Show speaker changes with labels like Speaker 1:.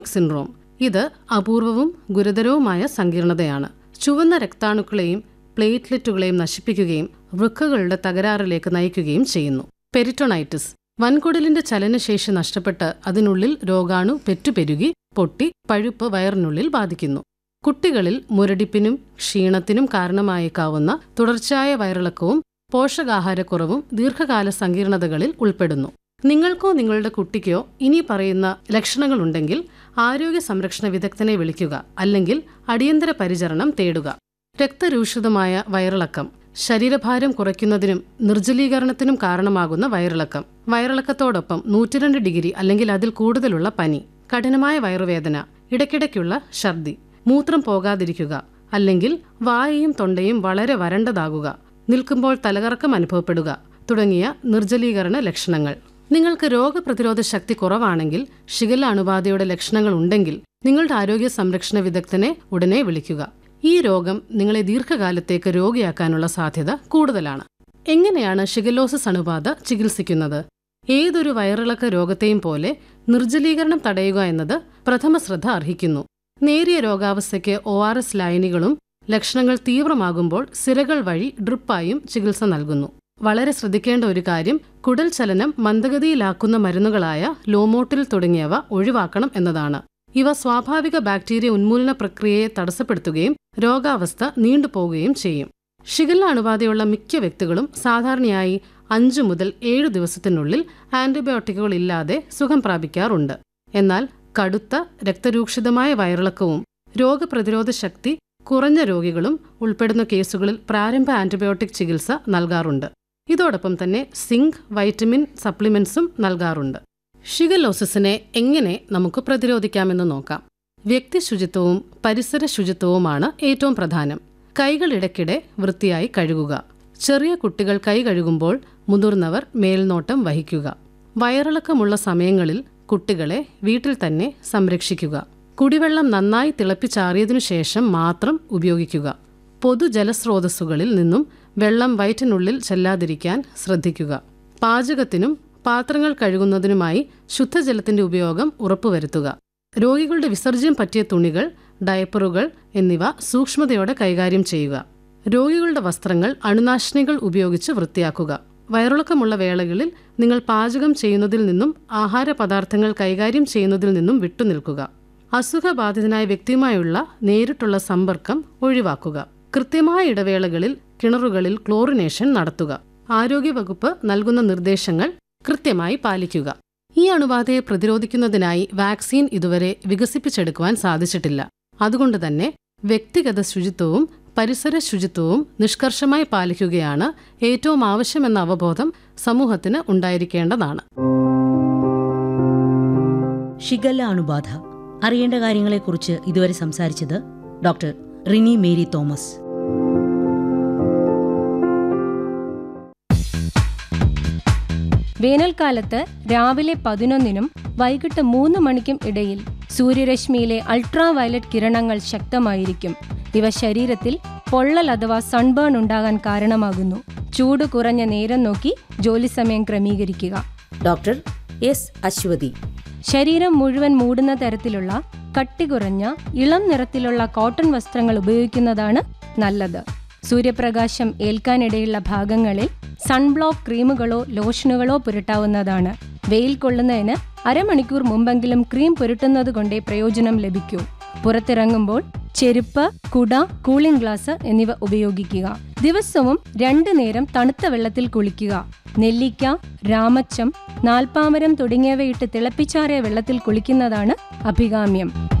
Speaker 1: syndrome ഇത് അപൂർവവും ഗുരുതരവുമായ സങ്കീർണതയാണ് ചുവന്ന രക്താണുക്കളെയും പ്ലേറ്റ്ലെറ്റുകളെയും നശിപ്പിക്കുകയും വൃക്കകളുടെ തകരാറിലേക്ക് നയിക്കുകയും ചെയ്യുന്നു പെരിറ്റോണൈറ്റിസ് വൻകുടലിന്റെ ചലനശേഷി നഷ്ടപ്പെട്ട് അതിനുള്ളിൽ രോഗാണു പെറ്റുപെരുകി പൊട്ടി പഴുപ്പ് വയറിനുള്ളിൽ ബാധിക്കുന്നു കുട്ടികളിൽ മുരടിപ്പിനും ക്ഷീണത്തിനും കാരണമായേക്കാവുന്ന തുടർച്ചയായ വയറിളക്കവും പോഷകാഹാരക്കുറവും ദീർഘകാല സങ്കീർണതകളിൽ ഉൾപ്പെടുന്നു നിങ്ങൾക്കോ നിങ്ങളുടെ കുട്ടിക്കോ ഇനി പറയുന്ന ലക്ഷണങ്ങളുണ്ടെങ്കിൽ ആരോഗ്യ സംരക്ഷണ വിദഗ്ധനെ വിളിക്കുക അല്ലെങ്കിൽ അടിയന്തര പരിചരണം തേടുക രക്തരൂഷിതമായ വയറിളക്കം ശരീരഭാരം കുറയ്ക്കുന്നതിനും നിർജ്ജലീകരണത്തിനും കാരണമാകുന്ന വയറിളക്കം വയറിളക്കത്തോടൊപ്പം നൂറ്റിരണ്ട് ഡിഗ്രി അല്ലെങ്കിൽ അതിൽ കൂടുതലുള്ള പനി കഠിനമായ വയറുവേദന ഇടയ്ക്കിടയ്ക്കുള്ള ഛർദി മൂത്രം പോകാതിരിക്കുക അല്ലെങ്കിൽ വായയും തൊണ്ടയും വളരെ വരണ്ടതാകുക നിൽക്കുമ്പോൾ തലകറക്കം അനുഭവപ്പെടുക തുടങ്ങിയ നിർജ്ജലീകരണ ലക്ഷണങ്ങൾ നിങ്ങൾക്ക് രോഗപ്രതിരോധ ശക്തി കുറവാണെങ്കിൽ ഷിഗല്ല അണുബാധയുടെ ലക്ഷണങ്ങൾ ഉണ്ടെങ്കിൽ നിങ്ങളുടെ ആരോഗ്യ സംരക്ഷണ വിദഗ്ധനെ ഉടനെ വിളിക്കുക ഈ രോഗം നിങ്ങളെ ദീർഘകാലത്തേക്ക് രോഗിയാക്കാനുള്ള സാധ്യത കൂടുതലാണ് എങ്ങനെയാണ് ഷിഗല്ലോസിസ് അണുബാധ ചികിത്സിക്കുന്നത് ഏതൊരു വയറിളക്ക രോഗത്തെയും പോലെ നിർജ്ജലീകരണം തടയുക എന്നത് പ്രഥമ ശ്രദ്ധ അർഹിക്കുന്നു നേരിയ രോഗാവസ്ഥയ്ക്ക് ഒ ആർ എസ് ലായനികളും ലക്ഷണങ്ങൾ തീവ്രമാകുമ്പോൾ സിരകൾ വഴി ഡ്രിപ്പായും ചികിത്സ നൽകുന്നു വളരെ ശ്രദ്ധിക്കേണ്ട ഒരു കാര്യം കുടൽ ചലനം മന്ദഗതിയിലാക്കുന്ന മരുന്നുകളായ ലോമോട്ടിൽ തുടങ്ങിയവ ഒഴിവാക്കണം എന്നതാണ് ഇവ സ്വാഭാവിക ബാക്ടീരിയ ഉന്മൂലന പ്രക്രിയയെ തടസ്സപ്പെടുത്തുകയും രോഗാവസ്ഥ നീണ്ടുപോവുകയും ചെയ്യും ഷിഗല്ല അണുബാധയുള്ള മിക്ക വ്യക്തികളും സാധാരണയായി അഞ്ചു മുതൽ ഏഴു ദിവസത്തിനുള്ളിൽ ആന്റിബയോട്ടിക്കുകൾ ഇല്ലാതെ സുഖം പ്രാപിക്കാറുണ്ട് എന്നാൽ കടുത്ത രക്തരൂക്ഷിതമായ വയറിളക്കവും രോഗപ്രതിരോധ ശക്തി കുറഞ്ഞ രോഗികളും ഉൾപ്പെടുന്ന കേസുകളിൽ പ്രാരംഭ ആന്റിബയോട്ടിക് ചികിത്സ നൽകാറുണ്ട് ഇതോടൊപ്പം തന്നെ സിങ്ക് വൈറ്റമിൻ സപ്ലിമെന്റ്സും നൽകാറുണ്ട് ഷിഗലോസിസിനെ എങ്ങനെ നമുക്ക് പ്രതിരോധിക്കാമെന്ന് നോക്കാം വ്യക്തി ശുചിത്വവും പരിസര ശുചിത്വവുമാണ് ഏറ്റവും പ്രധാനം കൈകൾ ഇടയ്ക്കിടെ വൃത്തിയായി കഴുകുക ചെറിയ കുട്ടികൾ കൈ കഴുകുമ്പോൾ മുതിർന്നവർ മേൽനോട്ടം വഹിക്കുക വയറിളക്കമുള്ള സമയങ്ങളിൽ കുട്ടികളെ വീട്ടിൽ തന്നെ സംരക്ഷിക്കുക കുടിവെള്ളം നന്നായി തിളപ്പിച്ചാറിയതിനു ശേഷം മാത്രം ഉപയോഗിക്കുക പൊതുജലസ്രോതസ്സുകളിൽ നിന്നും വെള്ളം വയറ്റിനുള്ളിൽ ചെല്ലാതിരിക്കാൻ ശ്രദ്ധിക്കുക പാചകത്തിനും പാത്രങ്ങൾ കഴുകുന്നതിനുമായി ശുദ്ധജലത്തിന്റെ ഉപയോഗം ഉറപ്പുവരുത്തുക രോഗികളുടെ വിസർജ്യം പറ്റിയ തുണികൾ ഡയപ്പറുകൾ എന്നിവ സൂക്ഷ്മതയോടെ കൈകാര്യം ചെയ്യുക രോഗികളുടെ വസ്ത്രങ്ങൾ അണുനാശിനികൾ ഉപയോഗിച്ച് വൃത്തിയാക്കുക വയറിളക്കമുള്ള വേളകളിൽ നിങ്ങൾ പാചകം ചെയ്യുന്നതിൽ നിന്നും ആഹാര പദാർത്ഥങ്ങൾ കൈകാര്യം ചെയ്യുന്നതിൽ നിന്നും വിട്ടുനിൽക്കുക അസുഖബാധിതനായ വ്യക്തിയുമായുള്ള നേരിട്ടുള്ള സമ്പർക്കം ഒഴിവാക്കുക കൃത്യമായ ഇടവേളകളിൽ കിണറുകളിൽ ക്ലോറിനേഷൻ നടത്തുക ആരോഗ്യവകുപ്പ് നൽകുന്ന നിർദ്ദേശങ്ങൾ കൃത്യമായി പാലിക്കുക ഈ അണുബാധയെ പ്രതിരോധിക്കുന്നതിനായി വാക്സിൻ ഇതുവരെ വികസിപ്പിച്ചെടുക്കുവാൻ സാധിച്ചിട്ടില്ല അതുകൊണ്ട് തന്നെ വ്യക്തിഗത ശുചിത്വവും പരിസര ശുചിത്വവും നിഷ്കർഷമായി പാലിക്കുകയാണ് ഏറ്റവും ആവശ്യമെന്ന അവബോധം സമൂഹത്തിന് ഉണ്ടായിരിക്കേണ്ടതാണ്
Speaker 2: ഷിഗല്ല അണുബാധ അറിയേണ്ട കാര്യങ്ങളെക്കുറിച്ച് ഇതുവരെ സംസാരിച്ചത് ഡോക്ടർ റിനി മേരി തോമസ്
Speaker 3: വേനൽക്കാലത്ത് രാവിലെ പതിനൊന്നിനും വൈകിട്ട് മൂന്ന് മണിക്കും ഇടയിൽ സൂര്യരശ്മിയിലെ അൾട്രാ വയലറ്റ് കിരണങ്ങൾ ശക്തമായിരിക്കും ഇവ ശരീരത്തിൽ പൊള്ളൽ അഥവാ സൺബേൺ ഉണ്ടാകാൻ കാരണമാകുന്നു ചൂട് കുറഞ്ഞ നേരം നോക്കി ജോലി സമയം ക്രമീകരിക്കുക
Speaker 2: ഡോക്ടർ എസ് അശ്വതി
Speaker 3: ശരീരം മുഴുവൻ മൂടുന്ന തരത്തിലുള്ള കട്ടി കുറഞ്ഞ ഇളം നിറത്തിലുള്ള കോട്ടൺ വസ്ത്രങ്ങൾ ഉപയോഗിക്കുന്നതാണ് നല്ലത് സൂര്യപ്രകാശം ഏൽക്കാനിടയുള്ള ഭാഗങ്ങളിൽ സൺബ്ലോക്ക് ക്രീമുകളോ ലോഷനുകളോ പുരട്ടാവുന്നതാണ് വെയിൽ കൊള്ളുന്നതിന് അരമണിക്കൂർ മുമ്പെങ്കിലും ക്രീം പുരട്ടുന്നത് കൊണ്ടേ പ്രയോജനം ലഭിക്കൂ പുറത്തിറങ്ങുമ്പോൾ ചെരുപ്പ് കുട കൂളിംഗ് ഗ്ലാസ് എന്നിവ ഉപയോഗിക്കുക ദിവസവും രണ്ടു നേരം തണുത്ത വെള്ളത്തിൽ കുളിക്കുക നെല്ലിക്ക രാമച്ചം നാൽപ്പാമരം തുടങ്ങിയവയിട്ട് തിളപ്പിച്ചാറിയ വെള്ളത്തിൽ കുളിക്കുന്നതാണ് അഭികാമ്യം